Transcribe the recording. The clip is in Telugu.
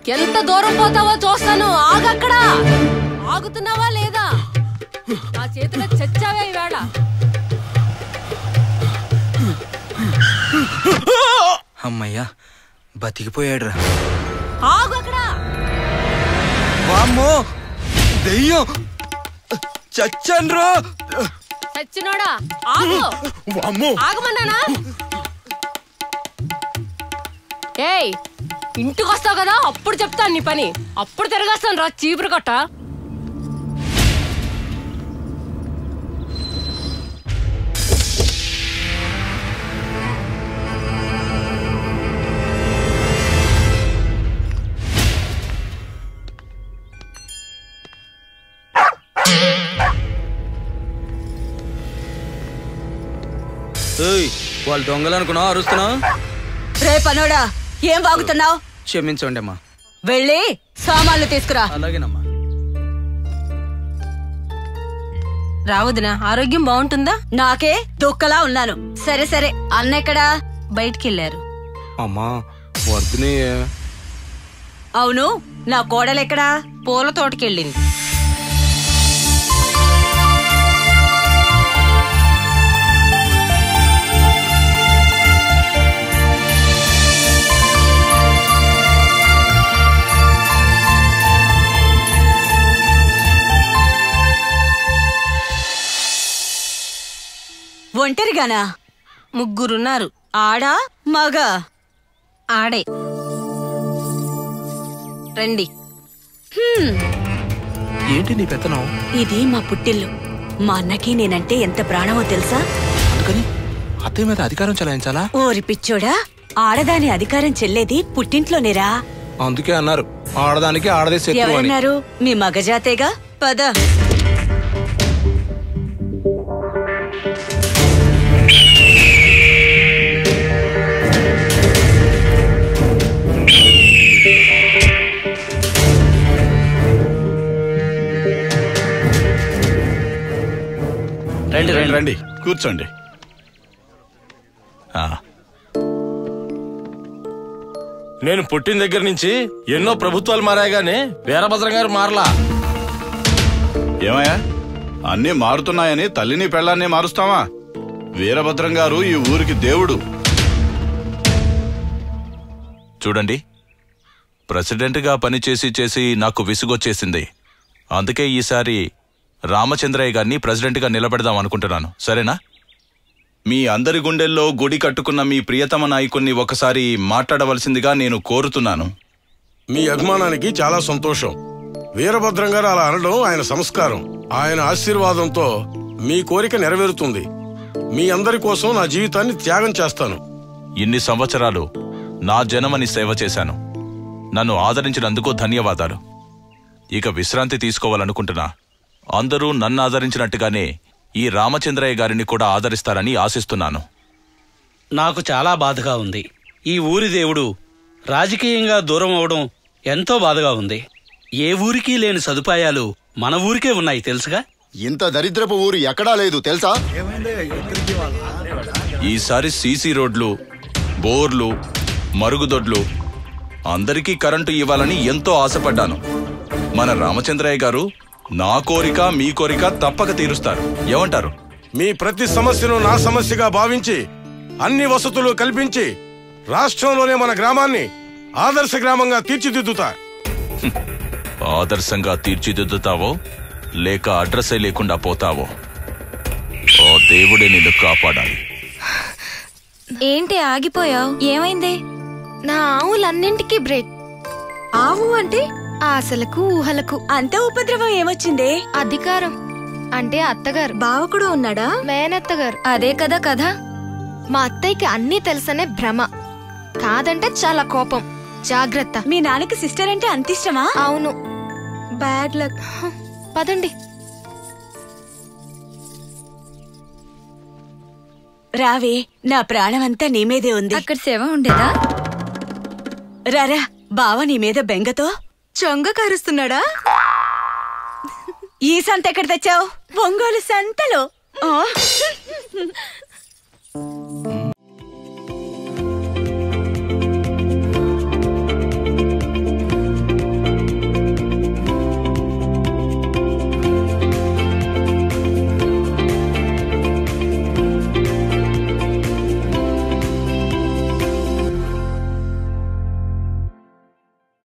ఎంత దూరం పోతావో చూస్తాను ఆగక్కడ ఆగుతున్నావా లేదా నా చేతిలో చచ్చావే ఈవేళ అమ్మయ్యా బతికిపోయాడురా ఆగు అక్కడ వామ్మో దెయ్యం చచ్చాన్రా చచ్చినోడా ఆగు వామ్మో ఆగమన్నానా ఏయ్ ఇంటికి వస్తావు కదా అప్పుడు చెప్తాను నీ పని అప్పుడు తిరగేస్తాను రా చీపురు కొట్ట ఏయ్ వాళ్ళు దొంగలు అనుకున్నావు అరుస్తున్నావు రే పనోడా ఏం వాగుతున్నావు క్షమించండి అమ్మా వెళ్ళి సామాన్లు తీసుకురా అలాగేనమ్మా రావద్దునా ఆరోగ్యం బాగుంటుందా నాకే దుక్కలా ఉన్నాను సరే సరే అన్నెక్కడా బయటికి వెళ్ళారు అమ్మా వర్ధిని అవును నా కోడలెక్కడా పూల తోటకెళ్ళింది ఒంటరిగానా ముగ్గురున్నారు ఆడా మగ ఆడే రండి ఏంటి నీ పెత్తనం ఇది మా పుట్టిల్లు మా అన్నకి నేనంటే ఎంత ప్రాణమో తెలుసా అందుకని అత్తయ్య మీద అధికారం చలాయించాలా ఓరి పిచ్చోడా ఆడదాని అధికారం చెల్లేది పుట్టింట్లోనేరా అందుకే అన్నారు ఆడదానికి ఆడదే శత్రువు అని ఎవరన్నారు మీ మగజాతేగా పద రండి రండి రండి కూర్చోండి ఆ, నేను పుట్టిన దగ్గర నుంచి ఎన్నో ప్రభుత్వాలు మారాయి గాని వీరభద్రం గారు మారలా ఏమయ్యా అన్నీ మారుతున్నాయని తల్లిని పెళ్ళాన్ని మారుస్తావా వీరభద్రం గారు ఈ ఊరికి దేవుడు చూడండి ప్రెసిడెంట్గా పనిచేసి చేసి నాకు విసుగొచ్చేసింది అందుకే ఈసారి రామచంద్రయ్య గారిని ప్రెసిడెంట్గా నిలబెడదాం అనుకుంటున్నాను సరేనా మీ అందరి గుండెల్లో గుడి కట్టుకున్న మీ ప్రియతమ నాయకుణ్ణి ఒకసారి మాట్లాడవలసిందిగా నేను కోరుతున్నాను మీ అభిమానానికి చాలా సంతోషం వీరభద్రం గారు అలా అనడం ఆయన సంస్కారం ఆయన ఆశీర్వాదంతో మీ కోరిక నెరవేరుతుంది మీ అందరి కోసం నా జీవితాన్ని త్యాగం చేస్తాను ఇన్ని సంవత్సరాలు నా జనమని సేవ చేశాను నన్ను ఆదరించినందుకు ధన్యవాదాలు ఇక విశ్రాంతి తీసుకోవాలనుకుంటున్నా అందరూ నన్ను ఆదరించినట్టుగానే ఈ రామచంద్రయ్య గారిని కూడా ఆదరిస్తారని ఆశిస్తున్నాను నాకు చాలా బాధగా ఉంది ఈ ఊరి దేవుడు రాజకీయంగా దూరం అవడం ఎంతో బాధగా ఉంది ఏ ఊరికి లేని సదుపాయాలు మన ఊరికే ఉన్నాయి తెలుసుగా ఇంత దరిద్రపు ఊరు ఎక్కడా లేదు తెలుసా ఈసారి సీసీ రోడ్లు బోర్లు మరుగుదొడ్లు అందరికీ కరెంటు ఇవ్వాలని ఎంతో ఆశపడ్డాను మన రామచంద్రయ్య గారు నా కోరిక మీ కోరిక తప్పక తీరుస్తారు ఏమంటారు మీ ప్రతి సమస్యను నా సమస్యగా భావించి అన్ని వసతులు కల్పించి రాష్ట్రంలోనే మన గ్రామాన్ని ఆదర్శ గ్రామంగా తీర్చిదిద్దుతా ఆదర్శంగా తీర్చిదిద్దుతావో లేక అడ్రస్సే లేకుండా పోతావో ఓ దేవుడే నిన్ను కాపాడాలి ఏంటి ఆగిపోయావు ఏమైంది నా ఆవులన్నింటికి బ్రేక్ ఆవు అంటే ఆశలకు ఊహలకు అంత ఉపద్రవం ఏమొచ్చిందే అధికారం అంటే అత్తగారు బావ కూడా ఉన్నాడా మేనత్తగారు అదే కదా కథ మా అత్తయ్యకి అన్నీ తెలుసనే భ్రమ కాదంటే చాలా కోపం జాగ్రత్త మీ నాన్నకి సిస్టర్ అంటే అంత ఇష్టమా అవును బ్యాడ్ లక్ పదండి రావే నా ప్రాణమంతా నీ మీదే ఉంది అక్కడ సేవ ఉండేదా రారా బావ నీ మీద బెంగతో చొంగ కారుస్తున్నాడా ఈ సంత ఎక్కడ తెచ్చావు ఒంగోలు సంతలో ఆ.